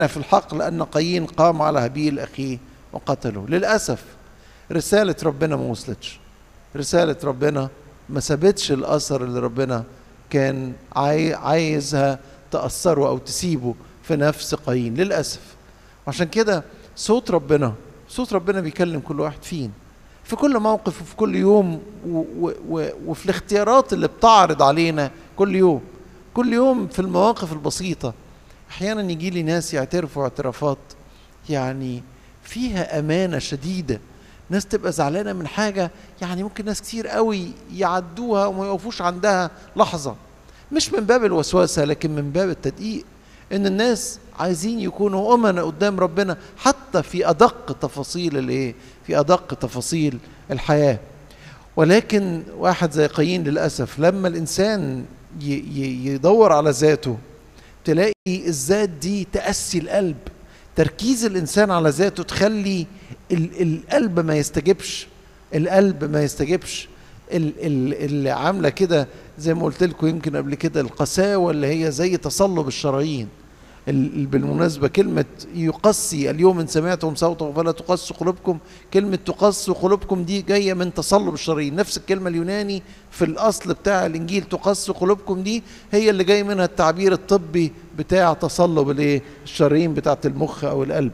في الحق لأن قايين قام على هابيل أخيه وقتله للأسف رسالة ربنا ما وصلتش رسالة ربنا ما سابتش الأثر اللي ربنا كان عاي- عايزها تأثره أو تسيبه في نفس قايين للأسف عشان كده صوت ربنا صوت ربنا بيكلم كل واحد فينا في كل موقف وفي كل يوم و و و وفي الاختيارات اللي بتعرض علينا كل يوم كل يوم في المواقف البسيطة أحيانا يجي لي ناس يعترفوا اعترافات يعني فيها أمانة شديدة ناس تبقى زعلانة من حاجة يعني ممكن ناس كتير قوي يعدوها وما يقفوش عندها لحظة مش من باب الوسوسة لكن من باب التدقيق ان الناس عايزين يكونوا امنا قدام ربنا حتى في ادق تفاصيل الايه في ادق تفاصيل الحياه ولكن واحد زي قايين للاسف لما الانسان ي- ي- يدور على ذاته تلاقي الذات دي تأسي القلب تركيز الإنسان على ذاته تخلي ال- القلب ما يستجبش القلب ما يستجبش ال- ال- اللي عاملة كده زي ما قلت لكم يمكن قبل كده القساوة اللي هي زي تصلب الشرايين ال- ال- بالمناسبة كلمة يقسي اليوم إن سمعتم صوته فلا تقسوا قلوبكم كلمة تقسوا قلوبكم دي جاية من تصلب الشرايين نفس الكلمة اليوناني في الأصل بتاع الإنجيل تقسوا قلوبكم دي هي اللي جاي منها التعبير الطبي بتاع تصلب الايه الشرايين بتاعة المخ أو القلب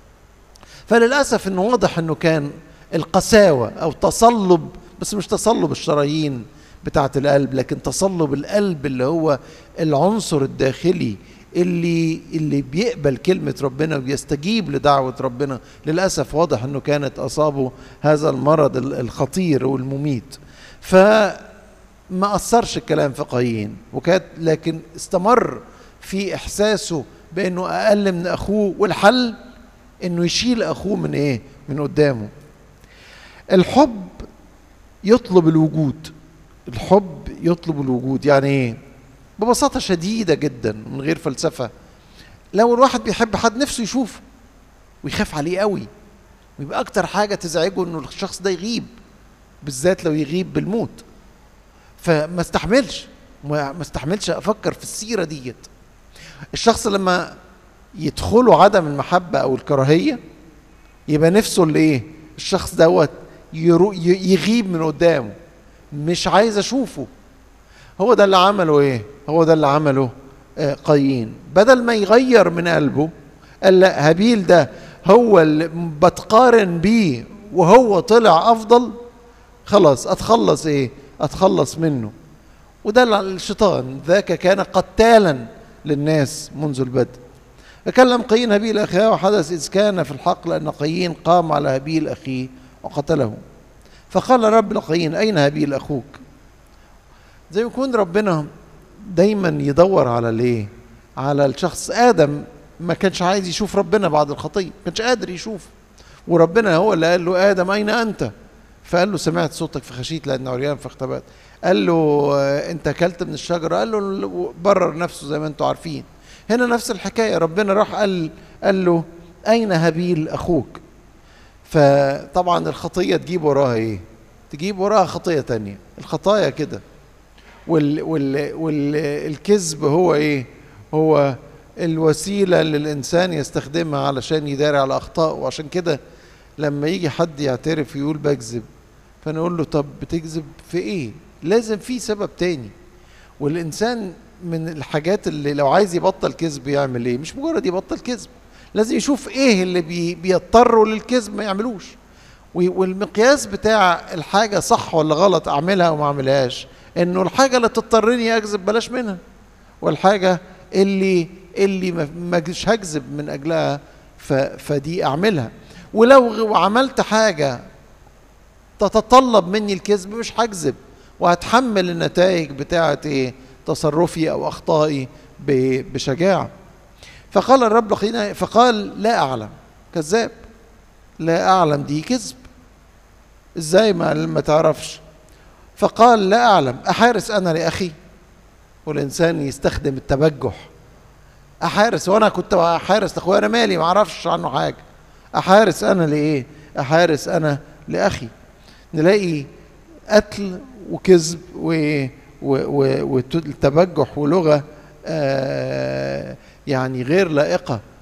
فللأسف إنه واضح إنه كان القساوة أو تصلب بس مش تصلب الشرايين بتاعة القلب لكن تصلب القلب اللي هو العنصر الداخلي اللي اللي بيقبل كلمة ربنا وبيستجيب لدعوة ربنا للأسف واضح أنه كانت أصابه هذا المرض ال- الخطير والمميت فما أثرش الكلام في قايين وكانت لكن استمر في إحساسه بأنه أقل من أخوه والحل أنه يشيل أخوه من إيه؟ من قدامه الحب يطلب الوجود الحب يطلب الوجود يعني ايه ببساطة شديدة جدا من غير فلسفة لو الواحد بيحب حد نفسه يشوفه ويخاف عليه قوي ويبقى أكتر حاجة تزعجه إنه الشخص ده يغيب بالذات لو يغيب بالموت فما استحملش ما ما استحملش أفكر في السيرة ديت الشخص لما يدخله عدم المحبة أو الكراهية يبقى نفسه اللي إيه الشخص دوت يرو- ي- يغيب من قدامه مش عايز اشوفه هو ده اللي عمله ايه هو ده اللي عمله آه، قايين بدل ما يغير من قلبه قال لا هابيل ده هو اللي بتقارن بيه وهو طلع افضل خلاص اتخلص ايه اتخلص منه وده اللي الشيطان ذاك كان قتالا للناس منذ البدء فكلم قايين هابيل اخاه وحدث اذ كان في الحق لان قايين قام على هابيل اخيه وقتله فقال رب لقايين أين هابيل أخوك زي ما يكون ربنا دايما يدور على الايه على الشخص آدم ما كانش عايز يشوف ربنا بعد الخطية ما كانش قادر يشوف وربنا هو اللي قال له آدم أين أنت فقال له سمعت صوتك فخشيت لأن عريان فاختبأت قال له آه، أنت أكلت من الشجرة قال له برر نفسه زي ما أنتم عارفين هنا نفس الحكاية ربنا راح قال قال له أين هابيل أخوك فطبعا الخطية تجيب وراها ايه تجيب وراها خطية تانية الخطايا كده وال وال والكذب هو ايه هو الوسيلة اللي الإنسان يستخدمها علشان يداري على أخطائه وعشان كده لما يجي حد يعترف يقول بكذب فنقول له طب بتكذب في ايه لازم في سبب تاني والإنسان من الحاجات اللي لو عايز يبطل كذب يعمل ايه مش مجرد يبطل كذب لازم يشوف ايه اللي بي بيضطروا للكذب ما يعملوش و- والمقياس بتاع الحاجة صح ولا غلط أعملها أو ما أعملهاش إنه الحاجة اللي تضطرني أكذب بلاش منها والحاجة اللي اللي ما- ما مش هكذب من أجلها ف فدي أعملها ولو غ- عملت حاجة تتطلب مني الكذب مش هكذب وهتحمل النتائج بتاعة إيه تصرفي أو أخطائي ب- بشجاعة فقال الرب لقينا فقال لا أعلم كذاب لا أعلم دي كذب إزاي ما ما تعرفش فقال لا أعلم أحارس أنا لأخي والإنسان يستخدم التبجح أحارس وأنا كنت أحارس لأخويا أنا مالي ما أعرفش عنه حاجة أحارس أنا لإيه أحارس أنا لأخي نلاقي قتل وكذب و والتبجح ولغة آه يعني غير لائقة